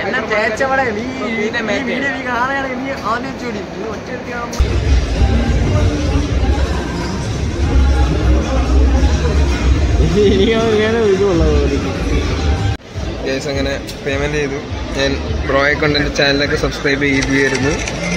എന്നെ തേച്ചവടെ നീ ഇപ്പൊ ഈ പിന്നെ മേറ്റ് വീഡിയോ നീ കാണുകയാണെങ്കിൽ നീ ആലോചിച്ചോടി നീ ഒറ്റ കാണുമ്പോൾ ഗൈസ് അങ്ങനെ പേയ്മെന്റ് ചെയ്തു ഞാൻ ബ്രോയെ കൊണ്ട് എന്റെ ചാനലൊക്കെ സബ്സ്ക്രൈബ് ചെയ്തിരുന്നു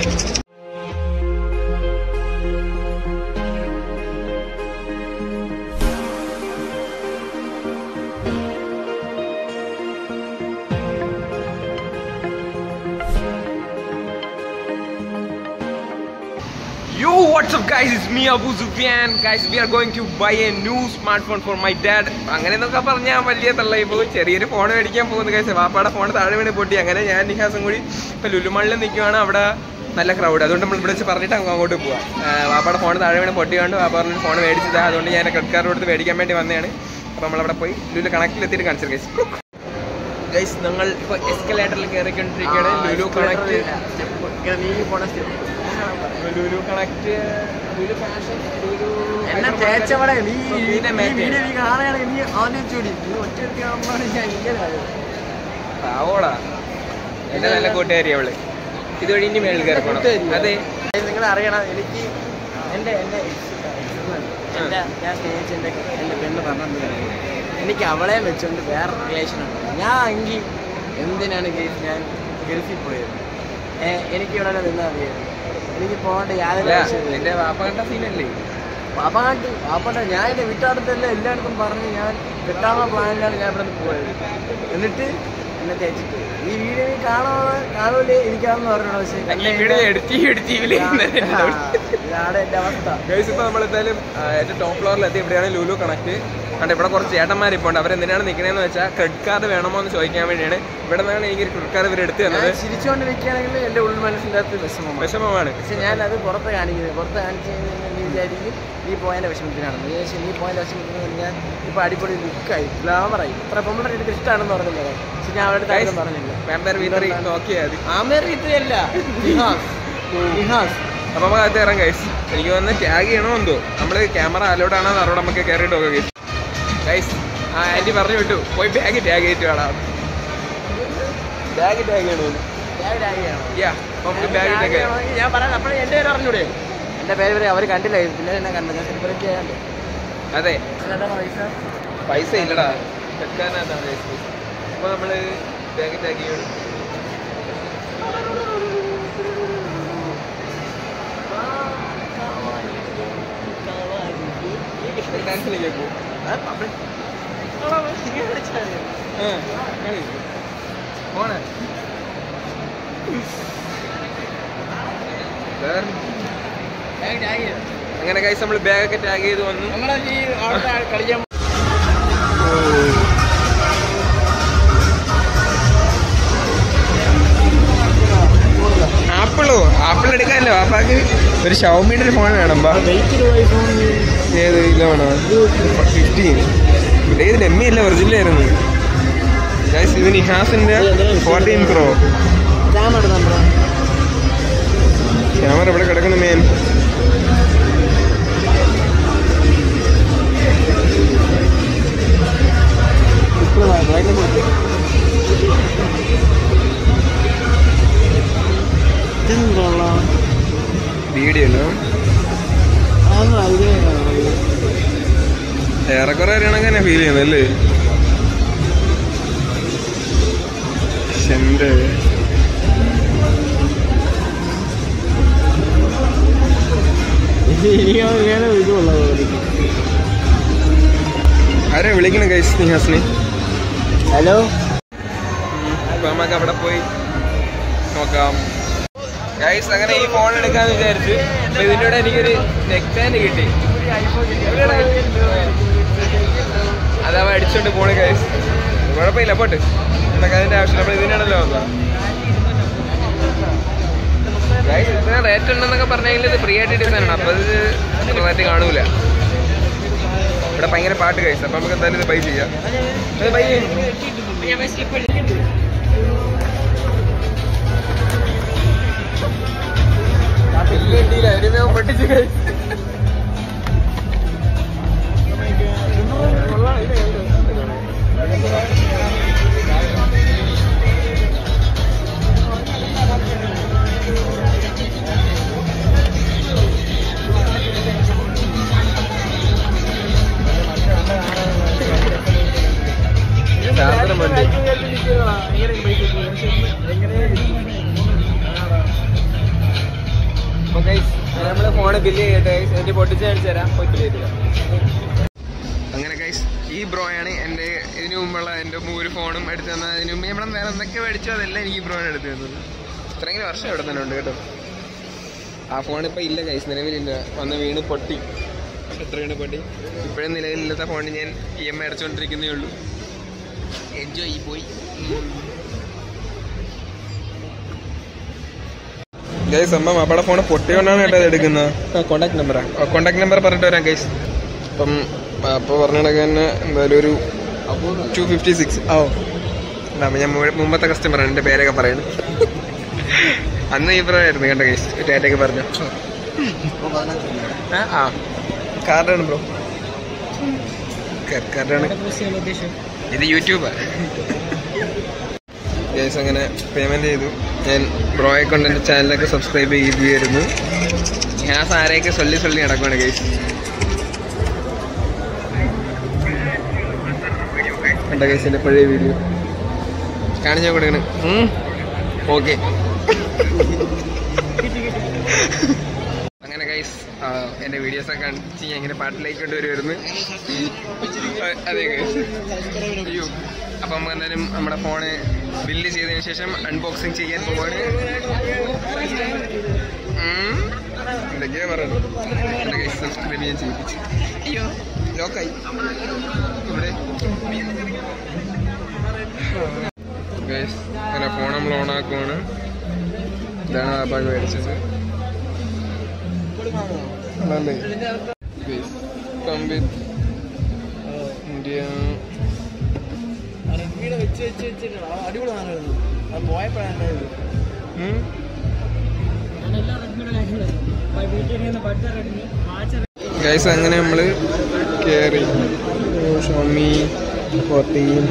Yo, what's up guys? It's me Abu Sufyan. Guys, we are going to buy a new smartphone for my dad. അങ്ങനെ എന്നൊക്കെ പറഞ്ഞാൽ വലിയ തള്ളായി പോകും ചെറിയൊരു ഫോൺ മേടിക്കാൻ പോകുന്നു guys. വാപ്പാടെ ഫോൺ താഴെ വീണ് പൊട്ടി അങ്ങനെ ഞാൻ നിഹാസും കൂടി ഇപ്പൊ ലുലുമാളിൽ നിൽക്കുവാണ് അവിടെ നല്ല ക്രൗഡ് അതുകൊണ്ട് നമ്മൾ ഇവിടെ വെച്ച് പറഞ്ഞിട്ട് അങ്ങ് അങ്ങോട്ട് പോവാം വാപ്പാടെ ഫോൺ താഴെ വീണ് പൊട്ടിയോണ്ട് വാപ്പ പറഞ്ഞൊരു ഫോൺ മേടിച്ചതാ അതുകൊണ്ട് ഞാൻ ക്രെഡിറ്റ് കാർഡ് കൊടുത്ത് മേടിക്കാൻ വേണ്ടി വന്നതാണ് അപ്പോൾ നമ്മളവിടെ പോയി ലുലു കണക്റ്റിൽ എത്തിയിട്ട് കാണിച്ചു ഗൈസ് ഗൈസ് ഞങ്ങൾ ഇപ്പോൾ എസ്കലേറ്ററിൽ കയറിക്കൊണ്ടിരിക്കുകയാണ് ലുലു കണക്ട് നീ പോണ step Lulu connect Lulu fashion Lulu എന്നെ തേച്ചവടെ നീ ഇപ്പൊ ഈ പിന്നെ മേറ്റ് വീഡിയോ നീ കാണുകയാണെങ്കിൽ നീ ആലോചിച്ചോടി നീ ഒറ്റ കാണുമ്പോൾ ഞാൻ ഇങ്ങനെ പാവോടാ എന്റെ നല്ല കൂട്ടുകാരി അവള് ഇതുവഴി ഇനി മേളിൽ കയറി പോണം കൂട്ടുകാരിയോ? അതെ നിങ്ങൾ അറിയണം എനിക്ക് എൻ്റെ എൻ്റെ ex എൻ്റെ ഞാൻ സ്നേഹിച്ച എൻ്റെ എൻ്റെ പെണ്ണ് പറഞ്ഞത് എനിക്ക് അവളെ വെച്ചുകൊണ്ട് വേറെ റിലേഷൻ ഉണ്ട് ഞാൻ എങ്കിൽ എന്തിനാണ് ഗൾഫ് ഞാൻ ഗൾഫിൽ പോയത് ഏ, എനിക്ക് ഇവിടെ നിന്നാ മതിയായിരുന്നു എനിക്ക് പോകേണ്ട യാതൊരു അല്ല ആവശ്യമില്ല നിന്റെ വാപ്പ കണ്ട സീനല്ലേ പാപ്പ കണ്ടു പാപ്പട്ട ഞാൻ എൻ്റെ വീട്ടാടത്തല്ല എല്ലായിടത്തും പറഞ്ഞ് ഞാൻ കിട്ടാനുള്ള പ്ലാനിലാണ് ഞാൻ ഇവിടെ നിന്ന് പോയത് എന്നിട്ട് എന്നെ തേച്ചിട്ട് ഈ വീഡിയോ നീ കാണാതെ കാണൂലേ എനിക്കാണെന്ന് പറഞ്ഞു പക്ഷേ ഈ വീഡിയോ എഡിറ്റ് എഡിറ്റ് ഇതാണ് എൻ്റെ അവസ്ഥ ഗൈസ് ഇപ്പൊ നമ്മൾ എന്തായാലും ഏറ്റവും ടോപ്പ് ഫ്ലോറിൽ എത്തി ഇവിടെയാണ് ലുലു കണക്ട് കണ്ട് ഇവിടെ കുറച്ച് ചേട്ടന്മാർ ഇപ്പോൾ ഉണ്ട് അവരെന്തിനാണ് നിൽക്കണേന്ന് വെച്ചാൽ ക്രെഡിറ്റ് കാർഡ് വേണമോ എന്ന് ചോദിക്കാൻ വേണ്ടിയാണ് ഇവിടെ നിന്നാണ് എനിക്ക് ക്രെഡിറ്റ് കാർഡ് ഇവർ എടുത്തു തന്നത് ഞാൻ ചിരിച്ചുകൊണ്ടിരിക്കുകയാണെങ്കിൽ എൻ്റെ ഉള്ളിൽ മനസ്സിൻ്റെ അകത്ത് വിഷമമാണ് വിഷമമാണ് പക്ഷെ ഞാൻ അത് പുറത്ത് കാണിക്കുന്നത് പുറത്ത് കാണിച്ചു കഴിഞ്ഞാൽ നീ വിചാരിക്കും നീ പോയതിൻ്റെ വിഷമത്തിനാണ് നീ പക്ഷേ നീ പോയതിൻ്റെ വിഷമത്തിന് ഞാൻ ഇപ്പോൾ അടിപൊളി ലുക്കായി ഗ്ലാമറായി ഇത്ര പെമ്പിളർ എനിക്ക് ഇഷ്ടമാണെന്ന് പറഞ്ഞത് പക്ഷെ ഞാൻ അവരുടെ കാര്യം പറഞ്ഞില്ല വേമ്പർ വീത്തറി നോക്കിയാൽ മതി ആമേർ ഇത്രയല്ല നിഹാസ് നിഹാസ് അപ്പൊ നമുക്ക് അത് കയറാം ഗൈസ് എനിക്ക് വന്ന് ടാഗ് ചെയ്യണോ എന്തോ നമ്മള് ക്യാമറ അലോഡ് ആണോ എന്ന് അറിവിടെ നമുക്ക് കയറിയിട്ട് നോക്കാം ഗൈസ് ഗൈസ് ആ ആന്റി പറഞ്ഞു വിട്ടു പോയി ബാഗ് ടാഗ് ചെയ്തിട്ട് വേണം ബാഗ് ടാഗ് ചെയ്യണോ ഞാൻ ആകിയാണ് യാ അപ്പൊ നമുക്ക് ബാഗ് ടാഗ് ചെയ്യാം ഞാൻ പറയാം അപ്പോഴേ എൻ്റെ പേര് അറിഞ്ഞൂടെ എൻ്റെ പേര് വരെ അവർ കണ്ടില്ല പിന്നെ എന്നെ കണ്ടത് ഞാൻ സെലിബ്രേറ്റ് ചെയ്യാണ്ട് അതെ ചേട്ടാ പൈസ പൈസ ഇല്ലടാ വെക്കാനാണ് ഗൈസ് അപ്പൊ നമ്മള് ബാഗ് ടാഗ് ചെയ്യണം ഡാൻസിന് കേൾക്കൂ പോണേ വേറെ അങ്ങനെ കൈസ് നമ്മൾ ബാഗൊക്കെ ടാഗ് ചെയ്ത് വന്നു നമ്മളെ ഈ അവിടെ കളിക്കാൻ ആപ്പിളോ ആപ്പിൾ എടുക്കാനല്ലോ പാപ്പാക്ക് ഒരു ഷവമിയുടെ ഒരു ഫോൺ വേണം ബാ ഏത് ഇല്ലാണോ ഫിഫ്റ്റീൻ ഏത് എം അല്ല ഒറിജിനൽ ആയിരുന്നു ഗൈസ് ഇത് നിഹാസിന്റെ ഫോർട്ടീൻ പ്രോ ക്യാമറ നമ്മുടെ ക്യാമറ ഇവിടെ കിടക്കുന്ന മേൻ വീഡിയോ അല്ലോ ഏറെക്കുറെ അറിയണങ്ങനെ ഫീൽ ചെയ്യുന്നല്ലേ എന്റെ ആരാ വിളിക്കണ ഗൈസ് നിഹാസിനെ ഹലോ അപ്പൊ നമുക്ക് അവിടെ പോയി നോക്കാം ഗൈസ് അങ്ങനെ ഈ ഫോൺ എടുക്കാന്ന് വിചാരിച്ചു അപ്പൊ ഇതിന്റെ കൂടെ എനിക്കൊരു നെക്ക് ബാൻഡ് കിട്ടി അതവ അടിച്ചോണ്ട് പോണ് ഗൈസ് കുഴപ്പമില്ല പോട്ട് നമുക്ക് അതിന്റെ ആവശ്യമില്ല അപ്പൊ ഇതിനാണല്ലോ വന്നത് ഗൈസ് ഇത്ര റേറ്റ് ഉണ്ടെന്നൊക്കെ പറഞ്ഞെങ്കിൽ ഇത് ഫ്രീ ആയിട്ട് ഡിസൈൻ ആണ് അപ്പൊ ഇത് റേറ്റ് കാണൂല ഇവിടെ ഭയങ്കര പാട്ട് കഴിച്ചു അപ്പൊ നമുക്ക് എന്തായാലും ഇത് ബൈ ചെയ്യാം ഇത് ബൈ പൊട്ടിച്ച് കഴിച്ചു ബില്ല് ചെയ്തിട്ട് എന്നിട്ട് പൊട്ടിച്ച് കാണിച്ചു തരാം പോയി ബില്ല് ചെയ്തില്ല അങ്ങനെ ഗൈസ് ഈ ബ്രോയാണ് എൻ്റെ ഇതിനു മുമ്പുള്ള എൻ്റെ ഒരു ഫോണും എടുത്തു തന്നത് അതിന് മുമ്പ് നമ്മളെ വേറെ എന്തൊക്കെ മേടിച്ചോ അതെല്ലാം എനിക്ക് ഈ ബ്രോയാണ് എടുത്തു തന്നത് ഇത്രയെങ്കിലും വർഷം ഇവിടെ തന്നെ ഉണ്ട് കേട്ടോ ആ ഫോൺ ഇപ്പം ഇല്ല ഗൈസ് നിലവിലില്ല വന്ന് വീണ് പൊട്ടി എത്ര വീണ് പൊട്ടി ഇപ്പോഴും നിലവിലില്ലാത്ത ഫോണിന് ഞാൻ ഇ എം ഐ അടച്ചുകൊണ്ടിരിക്കുന്നേ ഉള്ളൂ എൻജോയ് പോയി ഗൈസ് അമ്മ അവിടെ ഫോൺ പൊട്ടിയോണ്ടാണ് കേട്ടോ ഇത് എടുക്കുന്നത് കോണ്ടാക്ട് നമ്പറാ കോണ്ടാക്ട് നമ്പർ പറഞ്ഞിട്ട് വരാം ഗൈസ് അപ്പം അപ്പോൾ പറഞ്ഞ കണക്ക് തന്നെ എന്തായാലും ഒരു ടു ഫിഫ്റ്റി സിക്സ് ഓ അപ്പം ഞാൻ മു- മുമ്പത്തെ കസ്റ്റമറാണ് എൻ്റെ പേരൊക്കെ പറയുന്നത് അന്ന് ഈ പ്രായമായിരുന്നു കേട്ടോ ഗൈസ് ടാറ്റൊക്കെ പറഞ്ഞു ആ, ആ കാർഡാണ് ബ്രോ കാർഡാണ് ഇത് യൂട്യൂബാ ഗൈസ് അങ്ങനെ പേയ്മെന്റ് ചെയ്തു ഞാൻ ബ്രോയെ കൊണ്ട് എൻ്റെ ചാനലൊക്കെ സബ്സ്ക്രൈബ് ചെയ്തിരുന്നു ഞാൻ സാരെയൊക്കെ സൊല്ലി സൊല്ലി നടക്കുവാണ് ഗൈസ് കണ്ട ഗൈസ് എൻ്റെ പഴയ വീഡിയോ കാണിച്ചാൽ കൊടുക്കണം ഓക്കെ അങ്ങനെ ഗൈസ് എൻ്റെ വീഡിയോസൊക്കെ കാണിച്ച് ഞാൻ ഇങ്ങനെ പാട്ടിലേക്ക് കൊണ്ടുവരുമായിരുന്നു അതെ ഗൈസ് അയ്യോ അപ്പം നമുക്ക് എന്തായാലും നമ്മുടെ ഫോണ് ബില്ല് ചെയ്തതിന് ശേഷം അൺബോക്സിങ് ചെയ്യാൻ പോവാണ് ഉം. എന്തൊക്കെയാ പറയുന്നത് എൻ്റെ ഗൈസ് സബ്സ്ക്രൈബ് ഞാൻ ചെയ്യിപ്പിച്ചു അയ്യോ ലോക്കായി ഇവിടെ ഗൈസ് അങ്ങനെ ഫോൺ നമ്മൾ ഓൺ ആക്കുവാണ് ഇതാണ് ആ ബാഗ് മേടിച്ചത് നല്ലേ ഗൈസ് കം വിത്ത് ഇന്ത്യ റിവ്യൂടെ വെച്ച് വെച്ച് വെച്ചിട്ട് അടിപൊളി സാധനമായിരുന്നു അത് പോയപ്പോഴാണ് ഉം. ഗൈസ് അങ്ങനെ നമ്മള് കേറി ഷോമി ഫോർട്ടീൻ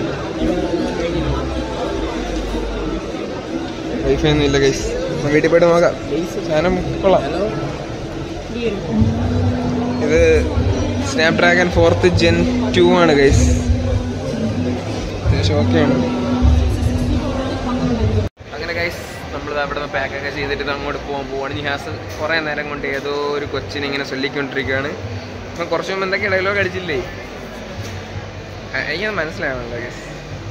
വൈഫൈ ഒന്നും ഇല്ല ഗൈസ് വീട്ടിൽ പോയിട്ട് നോക്കാം സാധനം കൊള്ളാം ഇത് Snapdragon fourth gen two ആണ് ഗൈസ് അത്യാവശ്യം ഓക്കെയാണ് അങ്ങനെ ഗൈസ് നമ്മൾ അവിടെ നിന്ന് പാക്കൊക്കെ ചെയ്തിട്ട് ഇത് അങ്ങോട്ട് പോകാൻ പോവാണ് നിഹാസ് കുറേ നേരം കൊണ്ട് ഏതോ ഒരു കൊച്ചിനെ ഇങ്ങനെ ചൊല്ലിക്കൊണ്ടിരിക്കുകയാണ് അപ്പം കുറച്ച് മുമ്പ് എന്തൊക്കെ ഡയലോഗ് അടിച്ചില്ലേ അ- എനിക്കത് മനസ്സിലാവണല്ലോ ഗൈസ്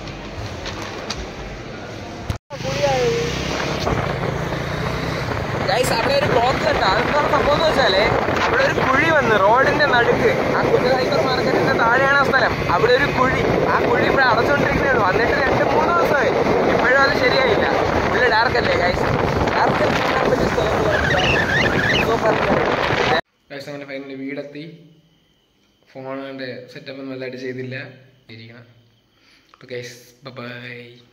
ഗൈസ് അവിടെ ഒരു ബ്ലോക്ക് ഉണ്ട് അതെന്താണ് സംഭവം എന്ന് വെച്ചാല് അവിടെ ഒരു കുഴി വന്ന് റോഡിന്റെ നടുക്ക് ആ കുഞ്ഞു ഹൈപ്പർ മാർക്കറ്റിന്റെ താഴെയാണ് ആ സ്ഥലം അവിടെ ഒരു കുഴി ആ കുഴി ഇപ്പോൾ അടച്ചുകൊണ്ടിരിക്കുന്നതാണ് വന്നിട്ട് രണ്ട് മൂന്ന് ദിവസമായി ഇപ്പോഴും അത് ശരിയായില്ല ഇതിൽ ഡാർക്ക് അല്ലേ ഗൈസ് ഗൈസ് അങ്ങനെ ഫൈനലി വീടെത്തി ഫോണിൻ്റെ സെറ്റപ്പ് ഒന്നും വലുതായിട്ട് ചെയ്തില്ല ഇരിക്കണം അപ്പോൾ ഗൈസ് ബൈ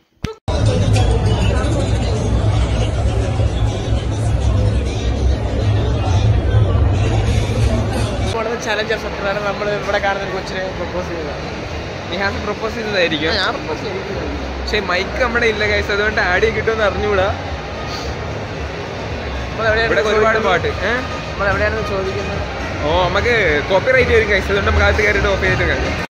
ചലഞ്ച് സത്യമാണ് നമ്മൾ ഇവിടെ കാണുന്ന ഒരു കൊച്ചിനെ പ്രപ്പോസ് ചെയ്തതാണ് നിഹാസ് പ്രപ്പോസ് ചെയ്തതായിരിക്കും ഞാൻ പ്രപ്പോസ് ചെയ്തിട്ടുണ്ട് പക്ഷെ മൈക്ക് നമ്മുടെ ഇല്ല ഗൈസ് അതുകൊണ്ട് ആഡ് കിട്ടുമെന്ന് അറിഞ്ഞുകൂടാ ഇവിടെ ഒരുപാട് പാട്ട് ഏഹ് നമ്മൾ എവിടെയാണെന്ന് ചോദിക്കുന്നത് ഓ നമുക്ക് കോപ്പി റൈറ്റ് വരും ഗൈസ് അതുകൊണ്ട് നമുക്ക് അകത്ത് കയറിയിട്ട് ഓഫ് ചെയ്തിട്ട് കാണാം